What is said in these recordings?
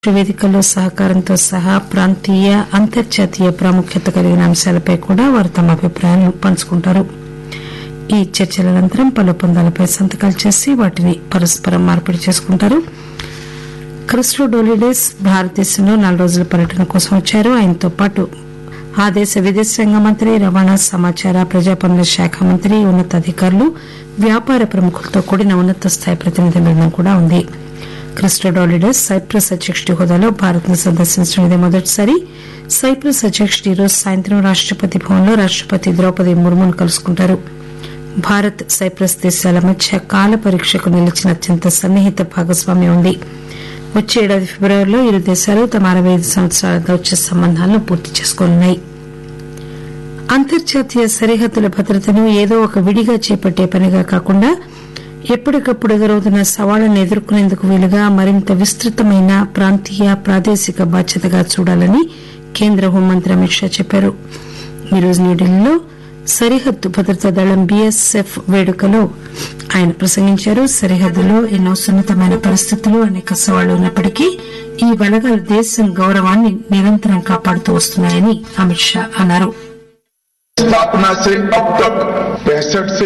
వేదికల్లో సహకారంతో సహా ప్రాంతీయ అంతర్జాతీయ ప్రాముఖ్యత కలిగిన అంశాలపై కూడా వారు తమ అభిప్రాయాలను పంచుకుంటారు ఈ చర్చల అనంతరం పలు ఒప్పందాలపై సంతకాలు చేసి వాటిని పరస్పరం మార్పిడి చేసుకుంటారు క్రిస్టో డోలిడేస్ భారతదేశంలో నాలుగు రోజుల పర్యటన కోసం వచ్చారు ఆయనతో పాటు ఆ దేశ విదేశాంగ మంత్రి రవాణా సమాచార ప్రజా పనుల శాఖ మంత్రి ఉన్నతాధికారులు వ్యాపార ప్రముఖులతో కూడిన ఉన్నత స్థాయి ప్రతినిధి బృందం కూడా ఉంది క్రిస్టోడాలిడస్ సైప్రస్ అధ్యక్షుడి హోదాలో భారత్ ను సందర్శించడం ఇదే మొదటిసారి సైప్రస్ అధ్యక్షుడు ఈ రోజు సాయంత్రం రాష్టపతి భవన్లో రాష్టపతి ద్రౌపది ముర్మును కలుసుకుంటారు భారత్ సైప్రస్ దేశాల మధ్య కాల పరీక్షకు నిలిచిన అత్యంత సన్నిహిత భాగస్వామ్యం ఉంది వచ్చే ఏడాది ఫిబ్రవరిలో ఇరు దేశాలు తమ అరవై ఐదు సంవత్సరాల దౌత్య సంబంధాలను పూర్తి చేసుకోనున్నాయి అంతర్జాతీయ సరిహద్దుల భద్రతను ఏదో ఒక విడిగా చేపట్టే పనిగా కాకుండా ఎప్పటికప్పుడు ఎదురవుతున్న సవాళ్లను ఎదుర్కొనేందుకు వీలుగా మరింత విస్తృతమైన ప్రాంతీయ ప్రాదేశిక బాధ్యతగా చూడాలని కేంద్ర హోంమంత్రి అమిత్ షా చెప్పారు ఈరోజు న్యూఢిల్లీలో సరిహద్దు భద్రతా దళం బీఎస్ఎఫ్ వేడుకలో ఆయన ప్రసంగించారు సరిహద్దులో ఎన్నో సున్నితమైన పరిస్థితులు అనేక సవాళ్లు ఉన్నప్పటికీ ఈ బలగాలు దేశం గౌరవాన్ని నిరంతరం కాపాడుతూ వస్తున్నాయని అమిత్ షా అన్నారు स्थापना से अब तक पैंसठ से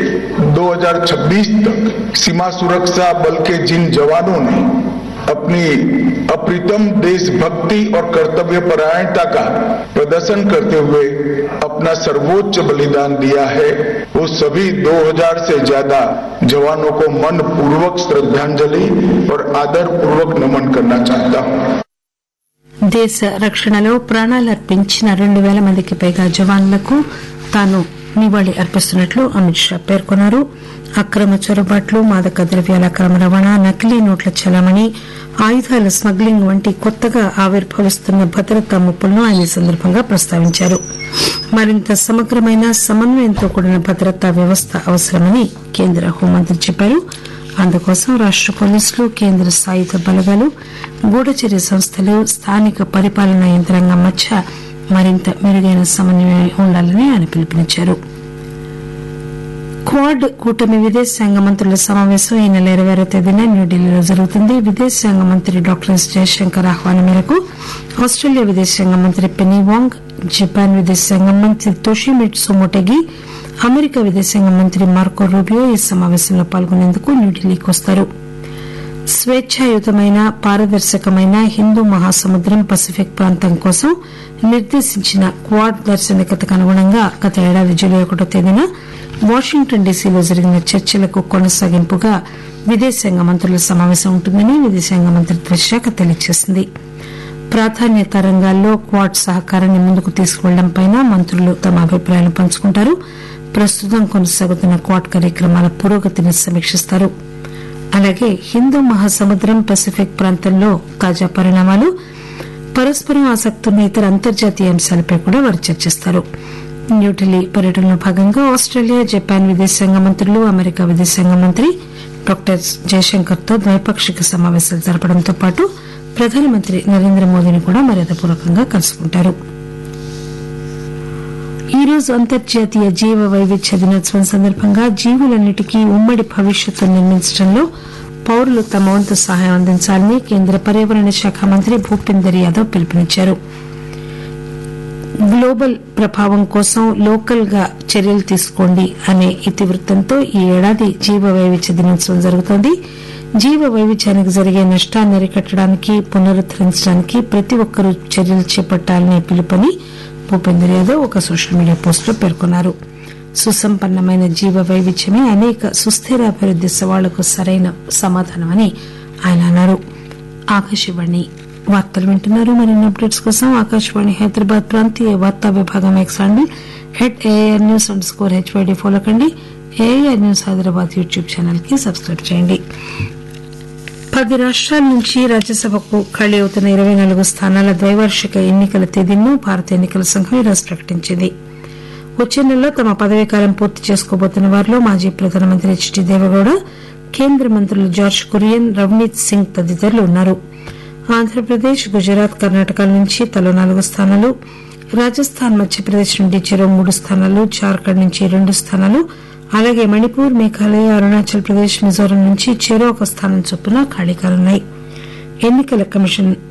2026 तक सीमा सुरक्षा बल के जिन जवानों ने अपनी अप्रितम देशभक्ति और कर्तव्य परायणता का प्रदर्शन करते हुए अपना सर्वोच्च बलिदान दिया है वो सभी 2000 से ज्यादा जवानों को मन पूर्वक श्रद्धांजलि और आदर पूर्वक नमन करना चाहता हूं దేశ రక్షణలో ప్రాణాలర్పించిన రెండు పేల మందికి పైగా జవాన్లకు తాను నివాళి అర్పిస్తున్నట్లు అమిత్ షా పేర్కొన్నారు అక్రమ చొరబాట్లు మాదక ద్రవ్యాల అక్రమ రవాణా నకిలీ నోట్ల చలామణి ఆయుధాల స్మగ్లింగ్ వంటి కొత్తగా ఆవిర్భవిస్తున్న భద్రతా ముప్పులను ఆయన ఈ సందర్భంగా ప్రస్తావించారు మరింత సమగ్రమైన సమన్వయంతో కూడిన భద్రతా వ్యవస్థ అవసరమని కేంద్ర హోంమంత్రి చెప్పారు అందుకోసం రాష్ట పోలీసులు కేంద్ర సాయుధ బలగాలు గూఢచర్య సంస్థలు స్థానిక పరిపాలనా యంత్రాంగం మధ్య మరింత మెరుగైన సమన్వయం ఉండాలని ఆయన పిలుపునిచ్చారు క్వాడ్ కూటమి విదేశాంగ మంత్రుల సమావేశం ఈ నెల ఇరవై ఆరో తేదీన న్యూఢిల్లీలో జరుగుతుంది విదేశాంగ మంత్రి డాక్టర్ ఎస్ జయశంకర్ ఆహ్వానం మేరకు ఆస్టేలియా విదేశాంగ మంత్రి పెనీ వాంగ్ జపాన్ విదేశాంగ మంత్రి తోషిమిట్సు మొటెగి అమెరికా విదేశాంగ మంత్రి మార్కో రూబియో ఈ సమావేశంలో పాల్గొనేందుకు న్యూఢిల్లీకి వస్తారు స్వేచ్ఛాయుతమైన పారదర్శకమైన హిందూ మహాసముద్రం పసిఫిక్ ప్రాంతం కోసం నిర్దేశించిన క్వాడ్ దార్శనికతకు అనుగుణంగా గత ఏడాది జూలై ఒకటో తేదీన వాషింగ్టన్ డీసీలో జరిగిన చర్చలకు కొనసాగింపుగా విదేశాంగ మంత్రుల సమావేశం ఉంటుందని విదేశాంగ మంత్రిత్వ శాఖ తెలియజేసింది ప్రాధాన్యత రంగాల్లో క్వాడ్ సహకారాన్ని ముందుకు తీసుకువెళ్లడంపై మంత్రులు తమ అభిప్రాయాలు పంచుకుంటారు ప్రస్తుతం కొనసాగుతున్న క్వాడ్ కార్యక్రమాల పురోగతిని సమీక్షిస్తారు అలాగే హిందూ మహాసముద్రం పసిఫిక్ ప్రాంతంలో తాజా పరిణామాలు పరస్పరం ఆసక్తున్న ఇతర అంతర్జాతీయ అంశాలపై కూడా వారు చర్చిస్తారు న్యూఢిల్లీ పర్యటనలో భాగంగా ఆస్టేలియా జపాన్ విదేశాంగ మంత్రులు అమెరికా విదేశాంగ మంత్రి డాక్టర్ జయశంకర్ తో ద్వైపాక్షిక సమావేశాలు జరపడంతో పాటు ప్రధానమంత్రి నరేంద్ర మోదీని కూడా మర్యాదపూర్వకంగా కలుసుకుంటారు ఈ రోజు అంతర్జాతీయ జీవ వైవిధ్య దినోత్సవం సందర్భంగా జీవులన్నిటికీ ఉమ్మడి భవిష్యత్తు నిర్మించడంలో పౌరులు తమ వంతు సహాయం అందించాలని కేంద్ర పర్యావరణ శాఖ మంత్రి భూపేందర్ యాదవ్ పిలుపునిచ్చారు గ్లోబల్ ప్రభావం కోసం లోకల్ గా చర్యలు తీసుకోండి అనే ఇతివృత్తంతో ఈ ఏడాది జీవ వైవిధ్య దినోత్సవం జరుగుతోంది జీవ వైవిధ్యానికి జరిగే నష్టాన్ని అరికట్టడానికి పునరుద్దరించడానికి ప్రతి ఒక్కరూ చర్యలు చేపట్టాలనే పిలుపని భూపేందర్ యాదవ్ ఒక సోషల్ మీడియా పోస్ట్ లో పేర్కొన్నారు సుసంపన్నమైన జీవ వైవిధ్యమే అనేక సుస్థిర అభివృద్ది సవాళ్లకు సరైన సమాధానమని ఆయన అన్నారు ఆకాశవాణి వార్తలు వింటున్నారు మరిన్ని అప్డేట్స్ కోసం ఆకాశవాణి హైదరాబాద్ ప్రాంతీయ వార్తా విభాగం X handle at AIR news underscore HYD follow కండి AIR news Hyderabad YouTube channel కి సబ్స్క్రైబ్ చేయండి పది రాష్ట్రాల నుంచి రాజ్యసభకు ఖాళీ అవుతున్న ఇరవై నాలుగు స్థానాల ద్వైవార్షిక ఎన్నికల తేదీలను భారత ఎన్నికల సంఘం ఈరోజు ప్రకటించింది వచ్చే నెలలో తమ పదవీకాలం పూర్తి చేసుకోబోతున్న వారిలో మాజీ ప్రధానమంత్రి హెచ్డి దేవగౌడ కేంద్ర మంత్రులు జార్జ్ కురియన్ రవనీత్ సింగ్ తదితరులు ఉన్నారు ఆంధ్రప్రదేశ్ గుజరాత్ కర్ణాటక నుంచి తలో నాలుగు స్థానాలు రాజస్థాన్ మధ్యప్రదేశ్ నుండి చెరో మూడు స్థానాలు జార్ఖండ్ నుంచి రెండు స్థానాలు అలాగే మణిపూర్ మేఘాలయ అరుణాచల్ ప్రదేశ్ మిజోరం నుంచి చెరో ఒక స్థానం చొప్పున ఖాళీ కానున్నాయి ఎన్నికల కమిషన్